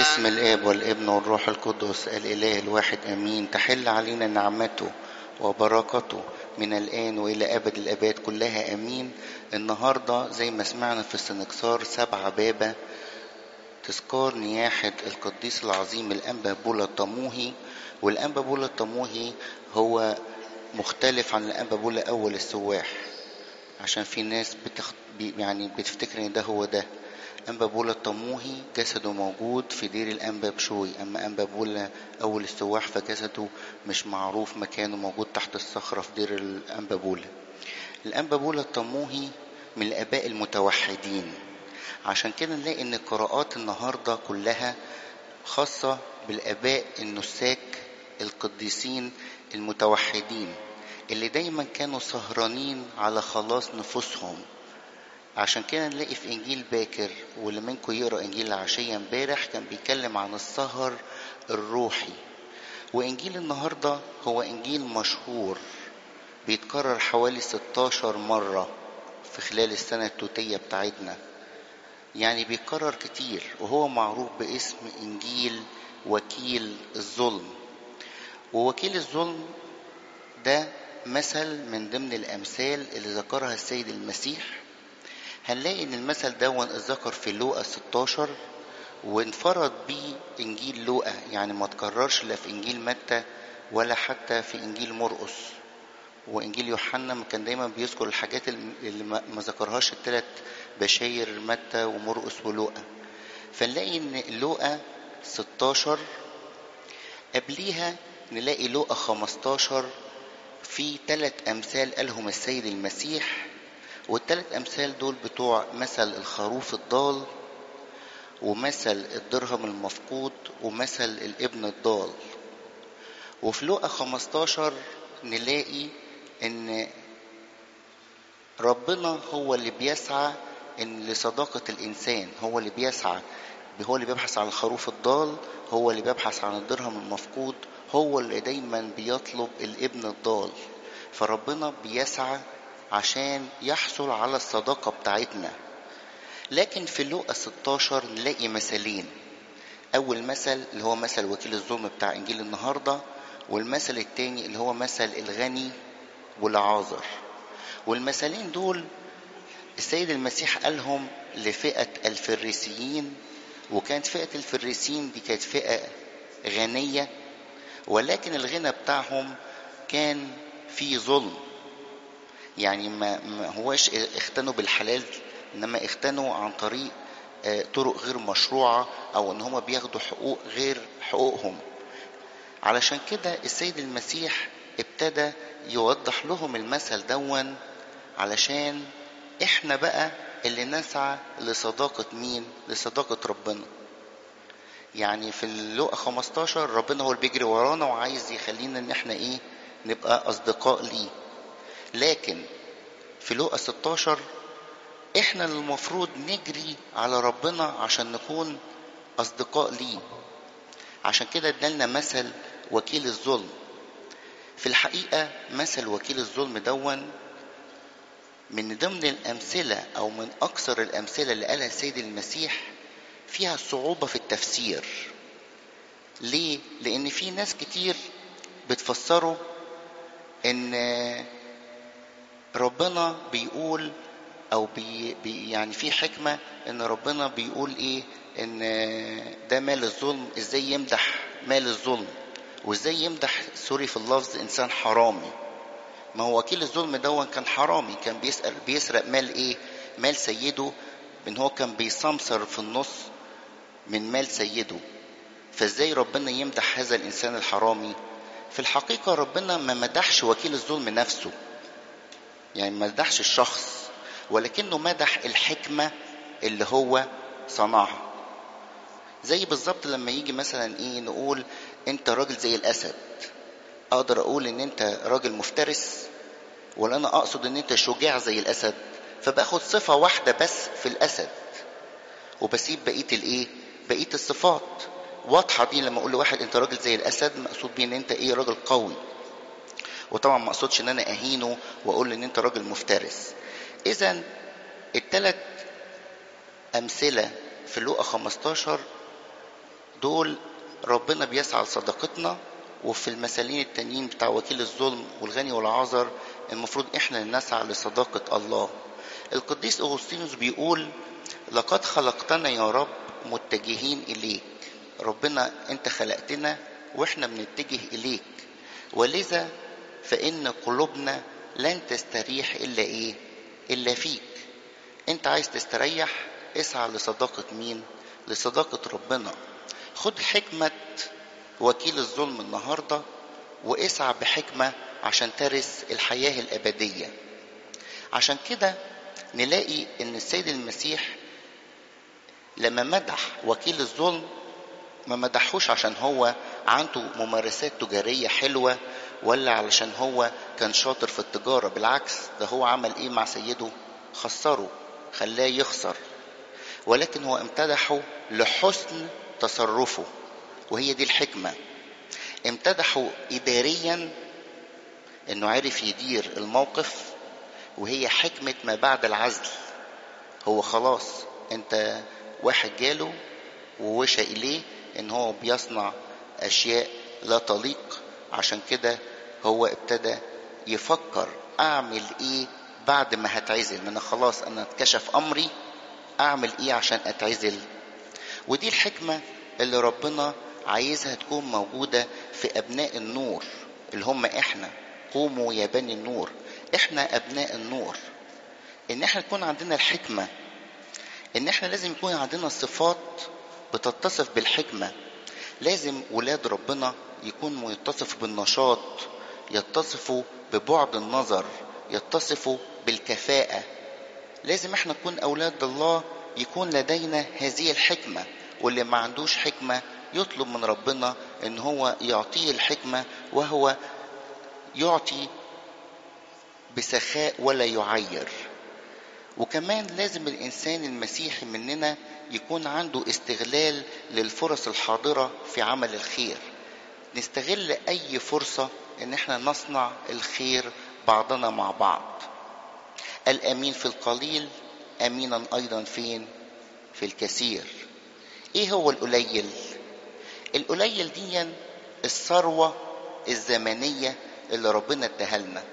باسم الاب والابن والروح القدس الاله الواحد امين تحل علينا نعمته وبركته من الان والى ابد الاباد كلها امين النهارده زي ما سمعنا في السنكسار سبعة بابا تذكار نياحة القديس العظيم الأنبا بولا الطموهي والأنبا بولا الطموهي هو مختلف عن الأنبا بولا أول السواح عشان في ناس بتخ... يعني بتفتكر ان ده هو ده أنبا بولا الطموهي جسده موجود في دير الأنبا بشوي أما أنبا بولا أول السواح فجسده مش معروف مكانه موجود تحت الصخرة في دير الأنبا بولا الأنبا بولا الطموهي من الآباء المتوحدين عشان كده نلاقي ان القراءات النهارده كلها خاصه بالاباء النساك القديسين المتوحدين اللي دايما كانوا سهرانين على خلاص نفوسهم عشان كده نلاقي في انجيل باكر واللي منكم يقرا انجيل العشيه امبارح كان بيتكلم عن السهر الروحي وانجيل النهارده هو انجيل مشهور بيتكرر حوالي 16 مره في خلال السنه التوتيه بتاعتنا يعني بيتكرر كتير وهو معروف باسم انجيل وكيل الظلم ووكيل الظلم ده مثل من ضمن الامثال اللي ذكرها السيد المسيح هنلاقي ان المثل ده اتذكر في لوقا 16 وانفرد بيه انجيل لوقا يعني ما تكررش لا في انجيل متى ولا حتى في انجيل مرقس وانجيل يوحنا كان دايما بيذكر الحاجات اللي ما ذكرهاش الثلاث بشاير متى ومرقس ولوقا فنلاقي ان لوقا 16 قبليها نلاقي لوقا 15 في ثلاث امثال قالهم السيد المسيح والثلاث امثال دول بتوع مثل الخروف الضال ومثل الدرهم المفقود ومثل الابن الضال وفي لوقا 15 نلاقي ان ربنا هو اللي بيسعى ان لصداقة الانسان هو اللي بيسعى هو اللي بيبحث عن الخروف الضال هو اللي بيبحث عن الدرهم المفقود هو اللي دايما بيطلب الابن الضال فربنا بيسعى عشان يحصل على الصداقة بتاعتنا لكن في لوقا 16 نلاقي مثلين أول مثل اللي هو مثل وكيل الظلم بتاع إنجيل النهاردة والمثل التاني اللي هو مثل الغني والعازر والمثلين دول السيد المسيح قالهم لفئة الفريسيين وكانت فئة الفريسيين دي كانت فئة غنية ولكن الغنى بتاعهم كان فيه ظلم يعني ما, ما هواش اختنوا بالحلال انما اختنوا عن طريق طرق غير مشروعة او ان هم بياخدوا حقوق غير حقوقهم علشان كده السيد المسيح ابتدى يوضح لهم المثل دون علشان احنا بقى اللي نسعى لصداقة مين لصداقة ربنا يعني في اللقا 15 ربنا هو اللي بيجري ورانا وعايز يخلينا ان احنا ايه نبقى اصدقاء ليه لكن في لقا 16 احنا اللي المفروض نجري على ربنا عشان نكون اصدقاء ليه عشان كده ادالنا مثل وكيل الظلم في الحقيقة مثل وكيل الظلم دون من ضمن الأمثلة أو من أكثر الأمثلة اللي قالها السيد المسيح فيها صعوبة في التفسير ليه؟ لأن في ناس كتير بتفسره إن ربنا بيقول أو بي بي يعني في حكمة إن ربنا بيقول إيه؟ إن ده مال الظلم إزاي يمدح مال الظلم وإزاي يمدح سوري في اللفظ إنسان حرامي ما هو وكيل الظلم دون كان حرامي كان بيسأل بيسرق مال ايه مال سيده ان هو كان بيسمسر في النص من مال سيده فازاي ربنا يمدح هذا الانسان الحرامي في الحقيقه ربنا ما مدحش وكيل الظلم نفسه يعني ما مدحش الشخص ولكنه مدح الحكمه اللي هو صنعها زي بالظبط لما يجي مثلا ايه نقول انت راجل زي الاسد اقدر اقول ان انت راجل مفترس ولا انا اقصد ان انت شجاع زي الاسد فباخد صفة واحدة بس في الاسد وبسيب بقية الايه بقية الصفات واضحة دي لما اقول لواحد انت راجل زي الاسد مقصود بيه ان انت ايه راجل قوي وطبعا ما اقصدش ان انا اهينه واقول ان انت راجل مفترس اذا الثلاث امثلة في لوقا 15 دول ربنا بيسعى لصداقتنا وفي المثالين التانيين بتاع وكيل الظلم والغني والعذر المفروض احنا اللي نسعى لصداقة الله القديس أغسطينوس بيقول لقد خلقتنا يا رب متجهين إليك ربنا أنت خلقتنا وإحنا بنتجه إليك ولذا فإن قلوبنا لن تستريح إلا إيه إلا فيك أنت عايز تستريح اسعى لصداقة مين لصداقة ربنا خد حكمة وكيل الظلم النهاردة واسعى بحكمة عشان ترث الحياة الأبدية عشان كده نلاقي ان السيد المسيح لما مدح وكيل الظلم ما مدحوش عشان هو عنده ممارسات تجارية حلوة ولا علشان هو كان شاطر في التجارة بالعكس ده هو عمل ايه مع سيده خسره خلاه يخسر ولكن هو امتدحه لحسن تصرفه وهي دي الحكمة امتدحه إداريا انه عرف يدير الموقف وهي حكمة ما بعد العزل هو خلاص انت واحد جاله ووشى اليه ان هو بيصنع اشياء لا تليق عشان كده هو ابتدى يفكر اعمل ايه بعد ما هتعزل ما انا خلاص انا اتكشف امري اعمل ايه عشان اتعزل ودي الحكمة اللي ربنا عايزها تكون موجودة في ابناء النور اللي هم احنا قوموا يا بني النور احنا ابناء النور ان احنا يكون عندنا الحكمة ان احنا لازم يكون عندنا صفات بتتصف بالحكمة لازم ولاد ربنا يكون يتصف بالنشاط يتصفوا ببعد النظر يتصفوا بالكفاءة لازم احنا نكون اولاد الله يكون لدينا هذه الحكمة واللي ما عندوش حكمة يطلب من ربنا ان هو يعطيه الحكمة وهو يعطي بسخاء ولا يعير وكمان لازم الانسان المسيحي مننا يكون عنده استغلال للفرص الحاضره في عمل الخير نستغل اي فرصه ان احنا نصنع الخير بعضنا مع بعض الامين في القليل امينا ايضا فين في الكثير ايه هو القليل القليل دي الثروه الزمنيه اللي ربنا اداها لنا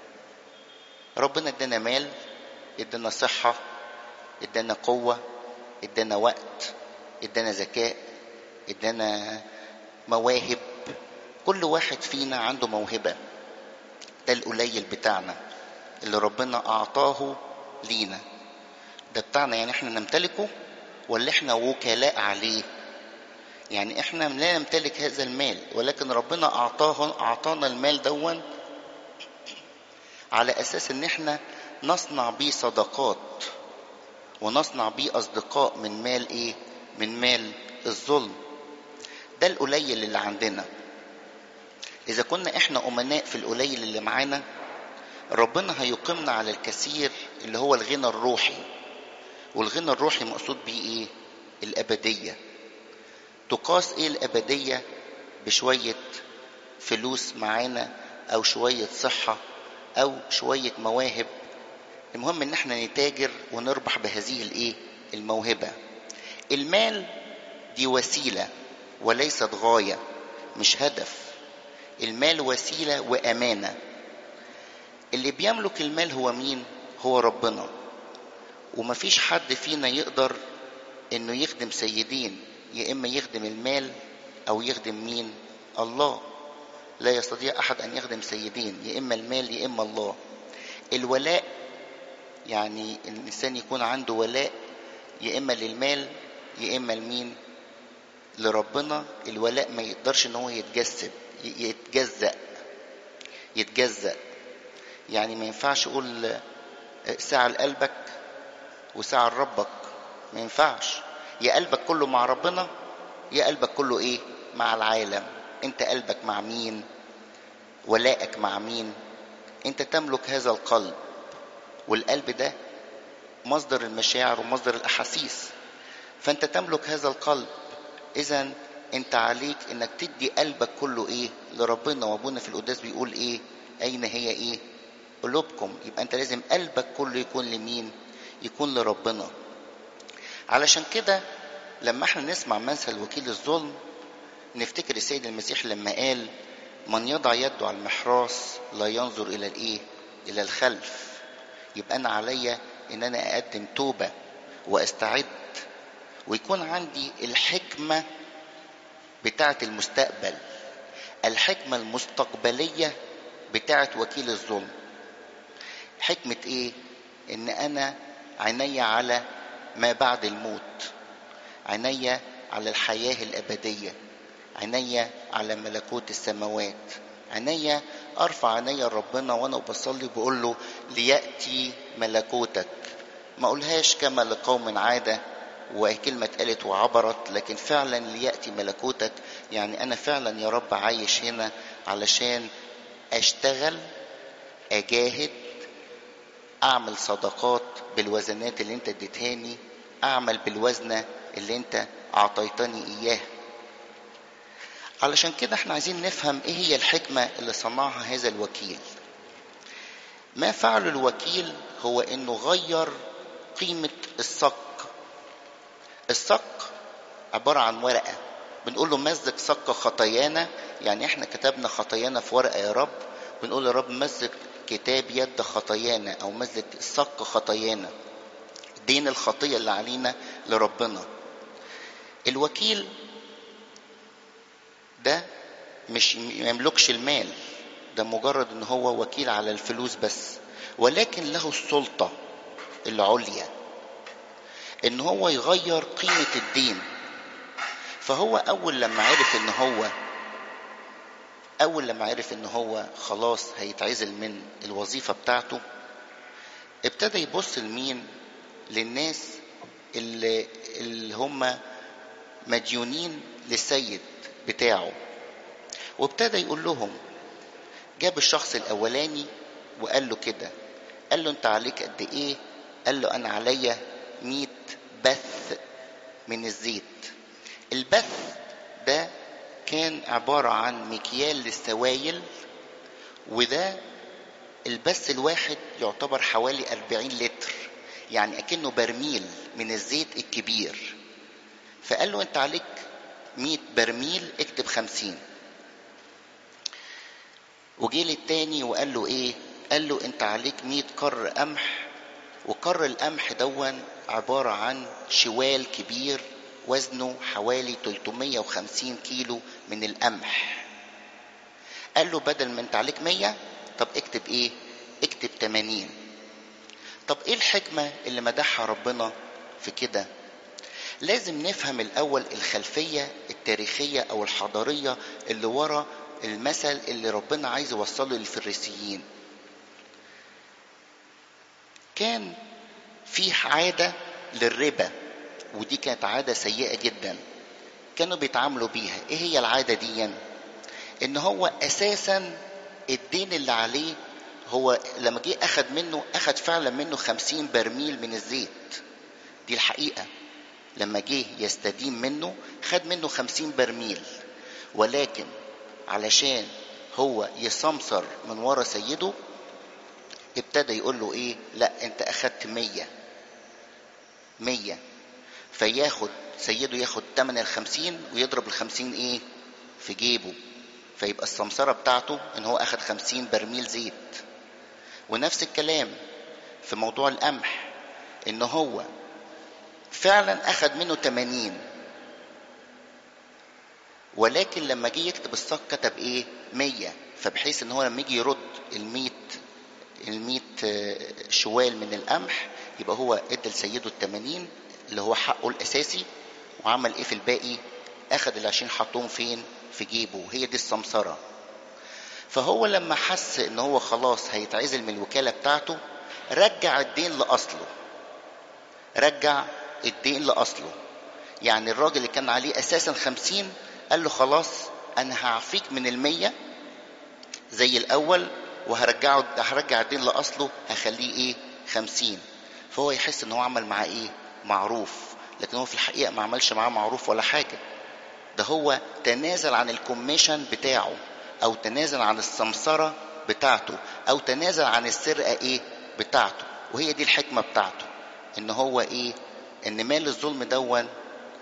ربنا ادانا مال ادانا صحة ادانا قوة ادانا وقت ادانا ذكاء ادانا مواهب كل واحد فينا عنده موهبة ده القليل بتاعنا اللي ربنا أعطاه لينا ده بتاعنا يعني احنا نمتلكه ولا احنا وكلاء عليه يعني احنا لا نمتلك هذا المال ولكن ربنا أعطاه أعطانا المال دون على اساس ان احنا نصنع بيه صداقات ونصنع بيه اصدقاء من مال ايه من مال الظلم ده القليل اللي عندنا اذا كنا احنا امناء في القليل اللي معانا ربنا هيقيمنا على الكثير اللي هو الغنى الروحي والغنى الروحي مقصود بيه ايه الابديه تقاس ايه الابديه بشويه فلوس معانا او شويه صحه او شويه مواهب المهم ان احنا نتاجر ونربح بهذه الايه الموهبه المال دي وسيله وليست غايه مش هدف المال وسيله وامانه اللي بيملك المال هو مين هو ربنا ومفيش حد فينا يقدر انه يخدم سيدين يا اما يخدم المال او يخدم مين الله لا يستطيع احد ان يخدم سيدين يا اما المال يا اما الله الولاء يعني الانسان يكون عنده ولاء يا اما للمال يا اما لمين لربنا الولاء ما يقدرش ان هو يتجسد يتجزأ يتجزأ يعني ما ينفعش اقول ساعة لقلبك وساعة لربك ما ينفعش يا قلبك كله مع ربنا يا قلبك كله ايه مع العالم انت قلبك مع مين ولائك مع مين انت تملك هذا القلب والقلب ده مصدر المشاعر ومصدر الاحاسيس فانت تملك هذا القلب اذا انت عليك انك تدي قلبك كله ايه لربنا وابونا في القداس بيقول ايه اين هي ايه قلوبكم يبقى انت لازم قلبك كله يكون لمين يكون لربنا علشان كده لما احنا نسمع مثل وكيل الظلم نفتكر السيد المسيح لما قال من يضع يده على المحراس لا ينظر الى الايه الى الخلف يبقى انا عليا ان انا اقدم توبه واستعد ويكون عندي الحكمه بتاعه المستقبل الحكمه المستقبليه بتاعه وكيل الظلم حكمه ايه ان انا عيني على ما بعد الموت عيني على الحياه الابديه عيني على ملكوت السماوات عيني ارفع عيني لربنا وانا بصلي بقول له لياتي ملكوتك ما اقولهاش كما لقوم عاده وكلمة اتقالت وعبرت لكن فعلا ليأتي ملكوتك يعني أنا فعلا يا رب عايش هنا علشان أشتغل أجاهد أعمل صدقات بالوزنات اللي أنت اديتهاني أعمل بالوزنة اللي أنت أعطيتني إياها علشان كده احنا عايزين نفهم ايه هي الحكمة اللي صنعها هذا الوكيل ما فعل الوكيل هو انه غير قيمة الصك الصك عبارة عن ورقة بنقول له مزق صك خطايانا يعني احنا كتبنا خطايانا في ورقة يا رب بنقول يا رب مزق كتاب يد خطايانا او مزق صك خطايانا دين الخطية اللي علينا لربنا الوكيل ده مش ما يملكش المال ده مجرد ان هو وكيل على الفلوس بس ولكن له السلطة العليا ان هو يغير قيمة الدين فهو اول لما عرف ان هو اول لما عرف ان هو خلاص هيتعزل من الوظيفة بتاعته ابتدى يبص لمين للناس اللي, اللي هم مديونين للسيد بتاعه وابتدى يقول لهم جاب الشخص الاولاني وقال له كده قال له انت عليك قد ايه قال له انا عليا مئة بث من الزيت البث ده كان عبارة عن مكيال للسوائل وده البث الواحد يعتبر حوالي 40 لتر يعني أكنه برميل من الزيت الكبير فقال له انت عليك 100 برميل اكتب 50 وجي للتاني وقال له ايه قال له انت عليك 100 قر قمح وقر القمح دون عبارة عن شوال كبير وزنه حوالي 350 كيلو من القمح قال له بدل ما انت عليك 100 طب اكتب ايه اكتب 80 طب ايه الحكمة اللي مدحها ربنا في كده لازم نفهم الاول الخلفية التاريخية او الحضارية اللي ورا المثل اللي ربنا عايز يوصله للفريسيين كان في عادة للربا ودي كانت عادة سيئة جدا كانوا بيتعاملوا بيها ايه هي العادة دي ان هو اساسا الدين اللي عليه هو لما جه اخد منه اخد فعلا منه خمسين برميل من الزيت دي الحقيقة لما جه يستدين منه خد منه خمسين برميل ولكن علشان هو يسمسر من ورا سيده ابتدى يقول له ايه لا انت اخدت مية مية فياخد سيده ياخد تمن الخمسين ويضرب الخمسين ايه في جيبه فيبقى السمسرة بتاعته ان هو اخد خمسين برميل زيت ونفس الكلام في موضوع القمح ان هو فعلا اخد منه تمانين ولكن لما جه يكتب الصك كتب ايه مية فبحيث ان هو لما يجي يرد الميت الميت شوال من القمح يبقى هو ادى لسيده التمانين اللي هو حقه الاساسي وعمل ايه في الباقي اخد العشرين حطهم فين في جيبه وهي دي السمسرة فهو لما حس ان هو خلاص هيتعزل من الوكالة بتاعته رجع الدين لأصله رجع الدين لأصله يعني الراجل اللي كان عليه أساسا خمسين قال له خلاص أنا هعفيك من المية زي الأول وهرجعه هرجع الدين لأصله هخليه إيه خمسين فهو يحس إن هو عمل معاه إيه معروف لكن هو في الحقيقة ما عملش معاه معروف ولا حاجة ده هو تنازل عن الكوميشن بتاعه او تنازل عن السمسرة بتاعته او تنازل عن السرقة ايه بتاعته وهي دي الحكمة بتاعته ان هو ايه ان مال الظلم دون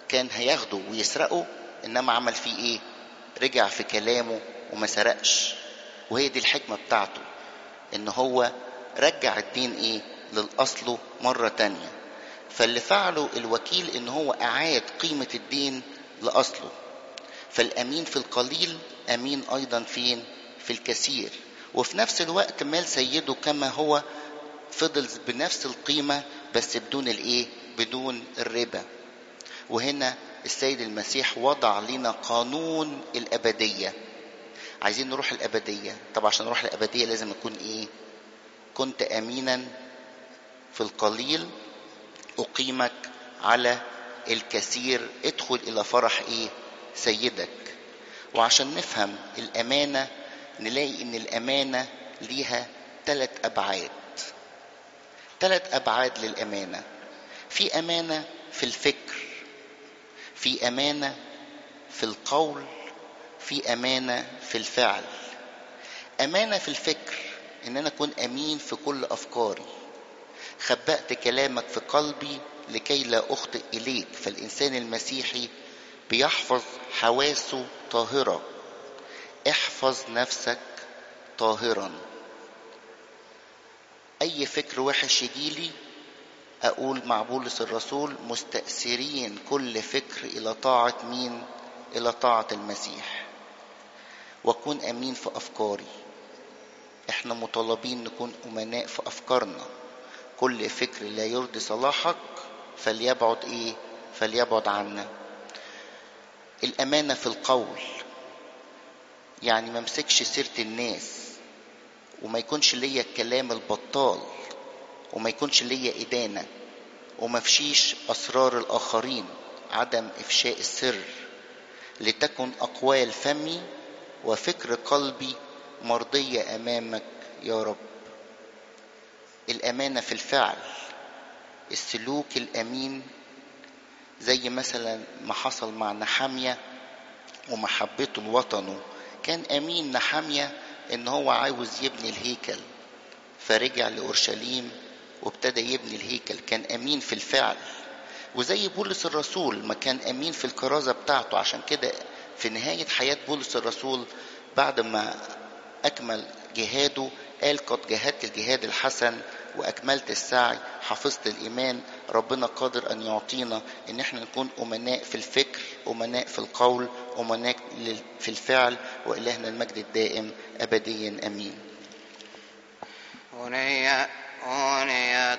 كان هياخده ويسرقه انما عمل فيه ايه رجع في كلامه وما سرقش وهي دي الحكمة بتاعته ان هو رجع الدين ايه للأصله مرة تانية فاللي فعله الوكيل ان هو اعاد قيمة الدين لأصله فالامين في القليل امين ايضا فين في الكثير وفي نفس الوقت مال سيده كما هو فضل بنفس القيمة بس بدون الايه بدون الربا وهنا السيد المسيح وضع لنا قانون الأبدية عايزين نروح الأبدية طب عشان نروح الأبدية لازم أكون إيه كنت أمينا في القليل أقيمك على الكثير ادخل إلى فرح إيه سيدك وعشان نفهم الأمانة نلاقي إن الأمانة ليها ثلاث أبعاد ثلاث أبعاد للأمانة في أمانة في الفكر في امانه في القول في امانه في الفعل امانه في الفكر ان انا اكون امين في كل افكاري خبأت كلامك في قلبي لكي لا اخطئ اليك فالانسان المسيحي بيحفظ حواسه طاهره احفظ نفسك طاهرا اي فكر وحش يجيلي أقول مع بولس الرسول مستأثرين كل فكر إلى طاعة مين؟ إلى طاعة المسيح. وأكون أمين في أفكاري. إحنا مطالبين نكون أمناء في أفكارنا. كل فكر لا يرضي صلاحك فليبعد إيه؟ فليبعد عنا. الأمانة في القول. يعني ما امسكش سيرة الناس وما يكونش ليا الكلام البطال وما يكونش ليا إدانة وما فشيش أسرار الآخرين عدم إفشاء السر لتكن أقوال فمي وفكر قلبي مرضية أمامك يا رب الأمانة في الفعل السلوك الأمين زي مثلا ما حصل مع نحامية ومحبته لوطنه كان أمين نحامية إن هو عاوز يبني الهيكل فرجع لأورشليم وابتدى يبني الهيكل كان امين في الفعل وزي بولس الرسول ما كان امين في الكرازه بتاعته عشان كده في نهايه حياه بولس الرسول بعد ما اكمل جهاده قال قد جاهدت الجهاد الحسن واكملت السعي حفظت الايمان ربنا قادر ان يعطينا ان احنا نكون امناء في الفكر امناء في القول امناء في الفعل والهنا المجد الدائم ابديا امين أغنية أغنية